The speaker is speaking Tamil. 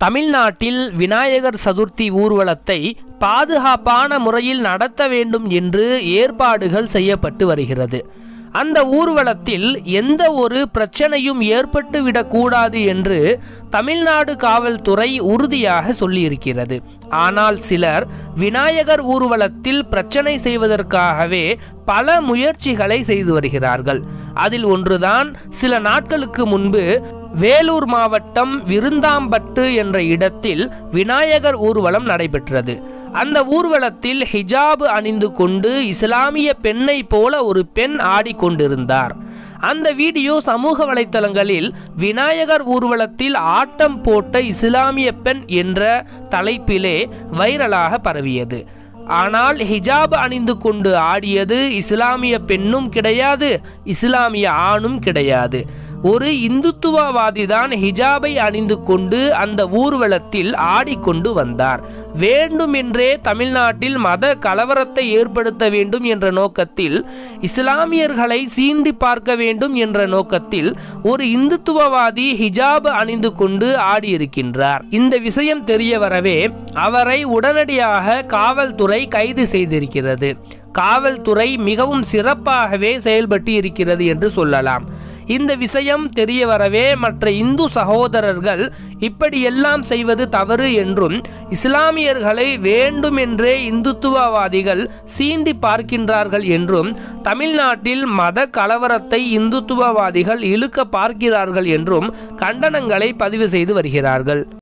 தமிழ்நாட்டில் விநாயகர் சதுர்த்தி ஊர்வலத்தை பாதுகாப்பான முறையில் நடத்த வேண்டும் என்று ஏற்பாடுகள் செய்யப்பட்டு வருகிறது அந்த ஊர்வலத்தில் எந்த ஒரு பிரச்சனையும் ஏற்பட்டுவிடக்கூடாது என்று தமிழ்நாடு காவல்துறை உறுதியாக சொல்லியிருக்கிறது ஆனால் சிலர் விநாயகர் ஊர்வலத்தில் பிரச்சனை செய்வதற்காகவே பல முயற்சிகளை செய்து வருகிறார்கள் அதில் ஒன்றுதான் சில நாட்களுக்கு முன்பு வேலூர் மாவட்டம் விருந்தாம்பட்டு என்ற இடத்தில் விநாயகர் ஊர்வலம் நடைபெற்றது அந்த ஊர்வலத்தில் ஹிஜாபு அணிந்து கொண்டு இஸ்லாமிய பெண்ணை போல ஒரு பெண் ஆடிக்கொண்டிருந்தார் அந்த வீடியோ சமூக வலைத்தளங்களில் விநாயகர் ஊர்வலத்தில் ஆட்டம் போட்ட இஸ்லாமிய பெண் என்ற தலைப்பிலே வைரலாக பரவியது ஆனால் ஹிஜாப் அணிந்து கொண்டு ஆடியது இஸ்லாமிய பெண்ணும் கிடையாது இஸ்லாமிய ஆணும் கிடையாது ஒரு இந்துத்துவவாதி தான் ஹிஜாபை அணிந்து கொண்டு அந்த ஊர்வலத்தில் ஆடிக்கொண்டு வந்தார் வேண்டுமென்றே தமிழ்நாட்டில் மத கலவரத்தை ஏற்படுத்த வேண்டும் என்ற நோக்கத்தில் இஸ்லாமியர்களை சீண்டி பார்க்க வேண்டும் என்ற நோக்கத்தில் ஒரு இந்துத்துவவாதி ஹிஜாப் அணிந்து கொண்டு ஆடியிருக்கின்றார் இந்த விஷயம் தெரிய வரவே அவரை உடனடியாக காவல்துறை கைது செய்திருக்கிறது காவல்துறை மிகவும் சிறப்பாகவே செயல்பட்டு இருக்கிறது என்று சொல்லலாம் இந்த விஷயம் தெரிய வரவே மற்ற இந்து சகோதரர்கள் இப்படியெல்லாம் செய்வது தவறு என்றும் இஸ்லாமியர்களை வேண்டுமென்றே இந்துத்துவவாதிகள் சீண்டி பார்க்கின்றார்கள் என்றும் தமிழ்நாட்டில் மத கலவரத்தை இந்துத்துவவாதிகள் இழுக்க பார்க்கிறார்கள் என்றும் கண்டனங்களை பதிவு செய்து வருகிறார்கள்